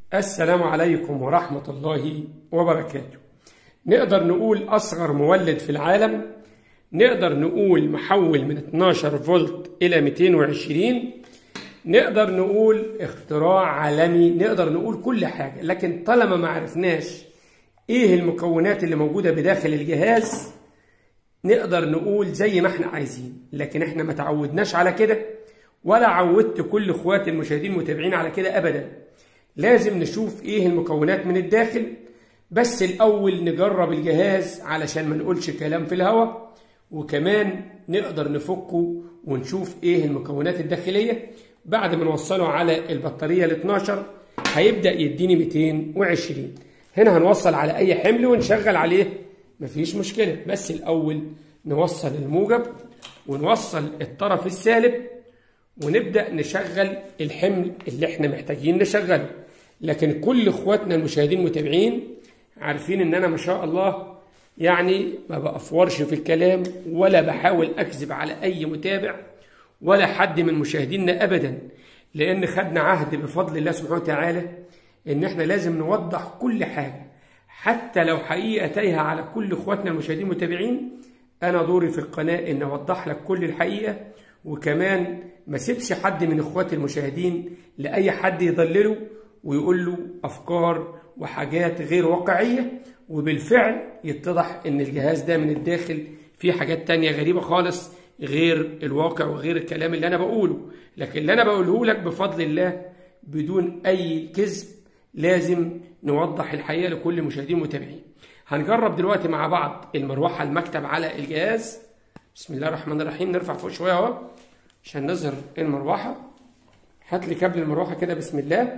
السلام عليكم ورحمة الله وبركاته نقدر نقول أصغر مولد في العالم نقدر نقول محول من 12 فولت إلى 220 نقدر نقول اختراع عالمي نقدر نقول كل حاجة لكن طالما ما عرفناش ايه المكونات اللي موجودة بداخل الجهاز نقدر نقول زي ما احنا عايزين لكن احنا ما تعودناش على كده ولا عودت كل اخواتي المشاهدين المتابعين على كده ابدا لازم نشوف ايه المكونات من الداخل بس الاول نجرب الجهاز علشان ما نقولش كلام في الهواء وكمان نقدر نفكه ونشوف ايه المكونات الداخليه بعد ما نوصله على البطاريه ال 12 هيبدا يديني 220 هنا هنوصل على اي حمل ونشغل عليه مفيش مشكله بس الاول نوصل الموجب ونوصل الطرف السالب ونبدا نشغل الحمل اللي احنا محتاجين نشغله لكن كل اخواتنا المشاهدين المتابعين عارفين ان انا ما شاء الله يعني ما بأفورش في الكلام ولا بحاول اكذب على اي متابع ولا حد من مشاهدينا ابدا لان خدنا عهد بفضل الله سبحانه وتعالى ان احنا لازم نوضح كل حاجه حتى لو حقيقه تايهه على كل اخواتنا المشاهدين المتابعين انا دوري في القناه ان اوضح لك كل الحقيقه وكمان ما سيبش حد من اخواتي المشاهدين لاي حد يضلله ويقول له افكار وحاجات غير واقعيه وبالفعل يتضح ان الجهاز ده من الداخل فيه حاجات تانية غريبه خالص غير الواقع وغير الكلام اللي انا بقوله لكن اللي انا بقوله لك بفضل الله بدون اي كذب لازم نوضح الحقيقه لكل مشاهدين متابعين هنجرب دلوقتي مع بعض المروحه المكتب على الجهاز بسم الله الرحمن الرحيم نرفع فوق شويه اهو عشان نظهر المروحه هات لي كابل المروحه كده بسم الله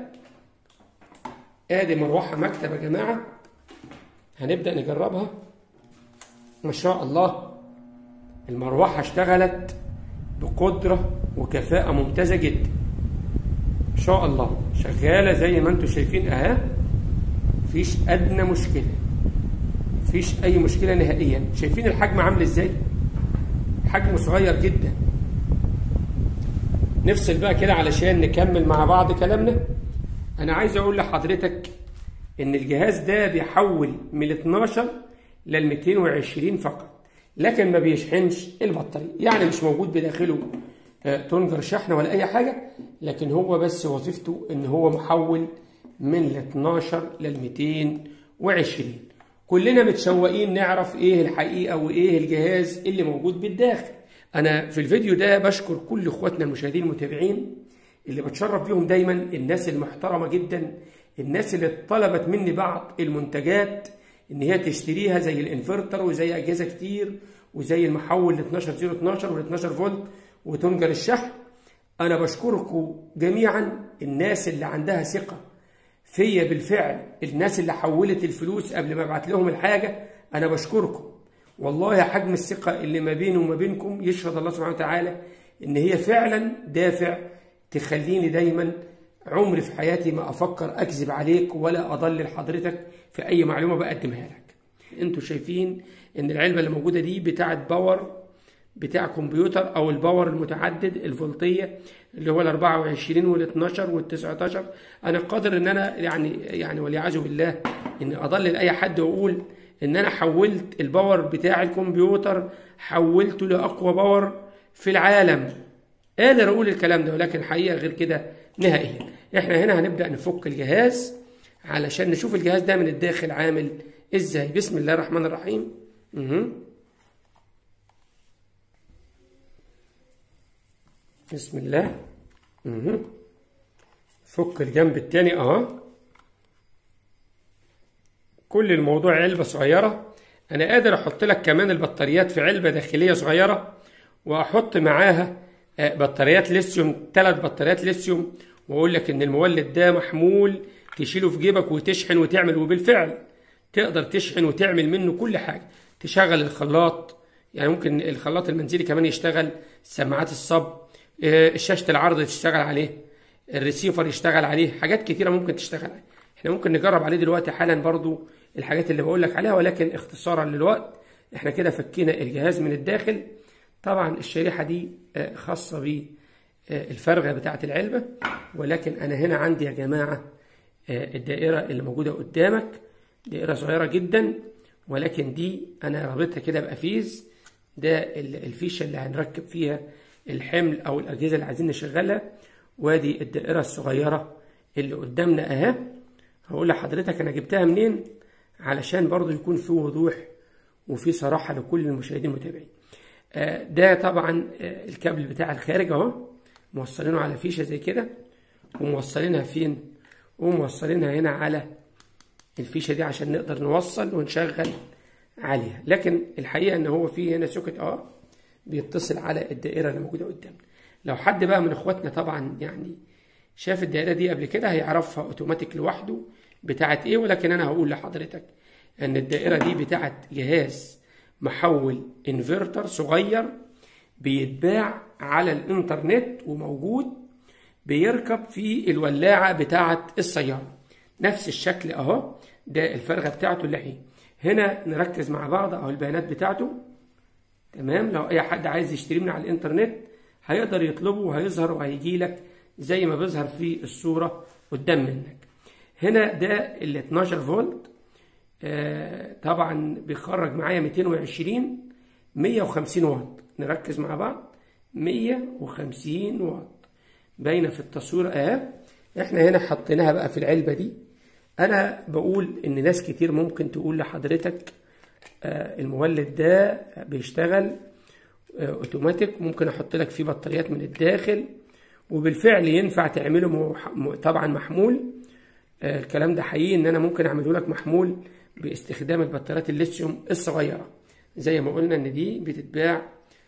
ادي مروحه مكتب يا جماعه هنبدا نجربها ما شاء الله المروحه اشتغلت بقدره وكفاءه ممتازه جدا ما شاء الله شغاله زي ما انتم شايفين اهي مفيش ادنى مشكله مفيش اي مشكله نهائيا شايفين الحجم عامل ازاي حجمه صغير جدا نفصل بقى كده علشان نكمل مع بعض كلامنا انا عايز اقول لحضرتك ان الجهاز ده بيحول من ال 12 لل 220 فقط لكن ما بيشحنش البطاريه يعني مش موجود بداخله تنجر شحن ولا اي حاجه لكن هو بس وظيفته ان هو محول من ال 12 لل 220 كلنا متشوقين نعرف ايه الحقيقه وايه الجهاز اللي موجود بالداخل انا في الفيديو ده بشكر كل اخواتنا المشاهدين المتابعين اللي بتشرف بيهم دايما الناس المحترمه جدا الناس اللي طلبت مني بعض المنتجات ان هي تشتريها زي الانفرتر وزي اجهزه كتير وزي المحول ل 12012 وال 12 فولت وتنجر الشحن انا بشكركم جميعا الناس اللي عندها ثقه فيا بالفعل الناس اللي حولت الفلوس قبل ما ابعت لهم الحاجه انا بشكركم والله حجم الثقه اللي ما بيني وما بينكم يشهد الله سبحانه وتعالى ان هي فعلا دافع تخليني دايما عمري في حياتي ما افكر اكذب عليك ولا اضلل حضرتك في اي معلومه بقدمها لك انتوا شايفين ان العلبه اللي موجوده دي بتاعه باور بتاع كمبيوتر او الباور المتعدد الفولتيه اللي هو ال 24 وال 12 وال 19 انا قادر ان انا يعني يعني والعياذ بالله ان اضلل اي حد واقول ان انا حولت الباور بتاع الكمبيوتر حولته لاقوى باور في العالم قادر اقول الكلام ده ولكن الحقيقه غير كده نهائيا احنا هنا هنبدا نفك الجهاز علشان نشوف الجهاز ده من الداخل عامل ازاي بسم الله الرحمن الرحيم مه. بسم الله مه. فك الجنب التاني اهو كل الموضوع علبه صغيره انا قادر احط لك كمان البطاريات في علبه داخليه صغيره واحط معاها بطاريات ليثيوم ثلاث بطاريات ليثيوم واقول لك ان المولد ده محمول تشيله في جيبك وتشحن وتعمل وبالفعل تقدر تشحن وتعمل منه كل حاجه تشغل الخلاط يعني ممكن الخلاط المنزلي كمان يشتغل سماعات الصب شاشه العرض تشتغل عليه الريسيفر يشتغل عليه حاجات كتيره ممكن تشتغل عليه احنا ممكن نجرب عليه دلوقتي حالا برضو الحاجات اللي بقول لك عليها ولكن اختصارا للوقت احنا كده فكينا الجهاز من الداخل طبعا الشريحه دي خاصه بالفرغه بتاعه العلبه ولكن انا هنا عندي يا جماعه الدائرة اللي موجودة قدامك دائرة صغيرة جدا ولكن دي أنا رابطها كده بأفيز ده الفيشة اللي هنركب فيها الحمل أو الأجهزة اللي عايزين نشغلها وادي الدائرة الصغيرة اللي قدامنا أهي هقول لحضرتك أنا جبتها منين علشان برضو يكون في وضوح وفي صراحة لكل المشاهدين المتابعين ده طبعا الكابل بتاع الخارج اهو موصلينه على فيشة زي كده وموصلينها فين وموصلينها هنا على الفيشة دي عشان نقدر نوصل ونشغل عليها لكن الحقيقة ان هو في هنا سوكت اه بيتصل على الدائرة اللي موجودة قدامنا لو حد بقى من اخواتنا طبعا يعني شاف الدائرة دي قبل كده هيعرفها اوتوماتيك لوحده بتاعت ايه ولكن انا هقول لحضرتك ان الدائرة دي بتاعت جهاز محول انفرتر صغير بيتباع على الانترنت وموجود بيركب في الولاعة بتاعة السيارة نفس الشكل اهو ده الفرغة بتاعته اللي هي هنا نركز مع بعض اهو البيانات بتاعته تمام لو اي حد عايز يشتريه من على الانترنت هيقدر يطلبه وهيظهر وهيجي لك زي ما بيظهر في الصورة قدام منك هنا ده ال 12 فولت آه طبعا بيخرج معايا 220 150 واط نركز مع بعض 150 واط باينه في التصوير اهي احنا هنا حطيناها بقى في العلبه دي انا بقول ان ناس كتير ممكن تقول لحضرتك آه المولد ده بيشتغل آه اوتوماتيك ممكن احط لك فيه بطاريات من الداخل وبالفعل ينفع تعمله طبعا محمول الكلام ده حقيقي ان انا ممكن اعمله لك محمول باستخدام البطاريات الليثيوم الصغيره زي ما قلنا ان دي بتتباع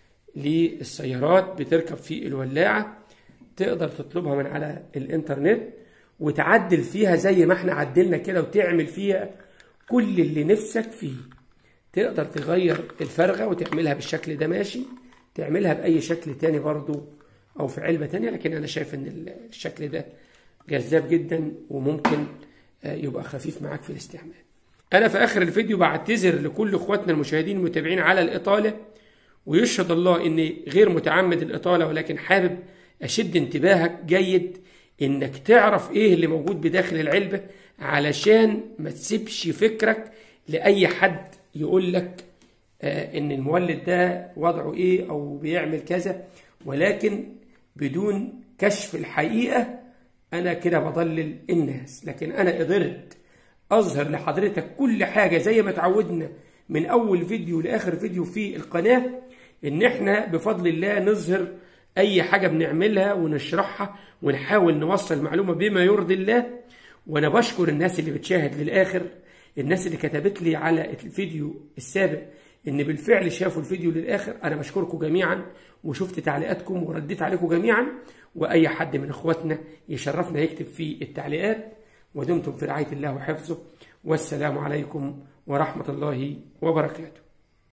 للسيارات بتركب في الولاعه تقدر تطلبها من على الانترنت وتعدل فيها زي ما احنا عدلنا كده وتعمل فيها كل اللي نفسك فيه تقدر تغير الفرغه وتعملها بالشكل ده ماشي تعملها باي شكل تاني برضو او في علبه تانية لكن انا شايف ان الشكل ده جذاب جدا وممكن يبقى خفيف معاك في الاستعمال انا في اخر الفيديو بعتذر لكل اخواتنا المشاهدين المتابعين على الاطاله ويشهد الله اني غير متعمد الاطاله ولكن حابب اشد انتباهك جيد انك تعرف ايه اللي موجود بداخل العلبه علشان ما تسيبش فكرك لاي حد يقول لك آه ان المولد ده وضعه ايه او بيعمل كذا ولكن بدون كشف الحقيقه انا كده بضلل الناس لكن انا قدرت اظهر لحضرتك كل حاجه زي ما اتعودنا من اول فيديو لاخر فيديو في القناه ان احنا بفضل الله نظهر اي حاجه بنعملها ونشرحها ونحاول نوصل معلومه بما يرضي الله وانا بشكر الناس اللي بتشاهد للاخر الناس اللي كتبت لي على الفيديو السابق ان بالفعل شافوا الفيديو للاخر انا بشكركم جميعا وشفت تعليقاتكم ورديت عليكم جميعا واي حد من اخواتنا يشرفنا يكتب في التعليقات ودمتم في رعايه الله وحفظه والسلام عليكم ورحمه الله وبركاته